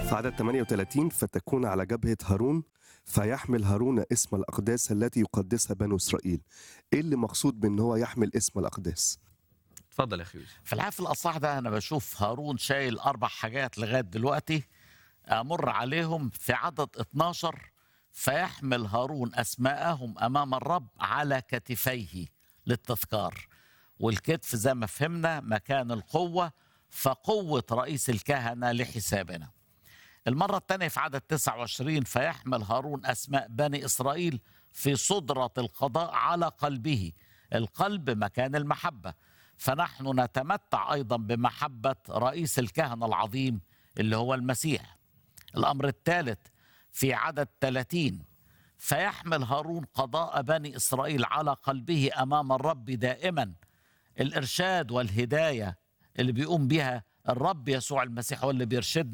في عدد 38 فتكون على جبهة هارون فيحمل هارون اسم الأقداس التي يقدسها بنو إسرائيل إيه اللي مقصود بأن هو يحمل اسم الأقداس اتفضل يا اخي يوسف في الحقيقه في الاصح ده انا بشوف هارون شايل اربع حاجات لغايه دلوقتي امر عليهم في عدد 12 فيحمل هارون اسماءهم امام الرب على كتفيه للتذكار والكتف زي ما فهمنا مكان القوه فقوه رئيس الكهنه لحسابنا المرة الثانية في عدد 29 فيحمل هارون أسماء بني إسرائيل في صدرة القضاء على قلبه القلب مكان المحبة فنحن نتمتع أيضا بمحبة رئيس الكهنة العظيم اللي هو المسيح الأمر الثالث في عدد 30 فيحمل هارون قضاء بني إسرائيل على قلبه أمام الرب دائما الإرشاد والهداية اللي بيقوم بها الرب يسوع المسيح هو اللي بيرشدنا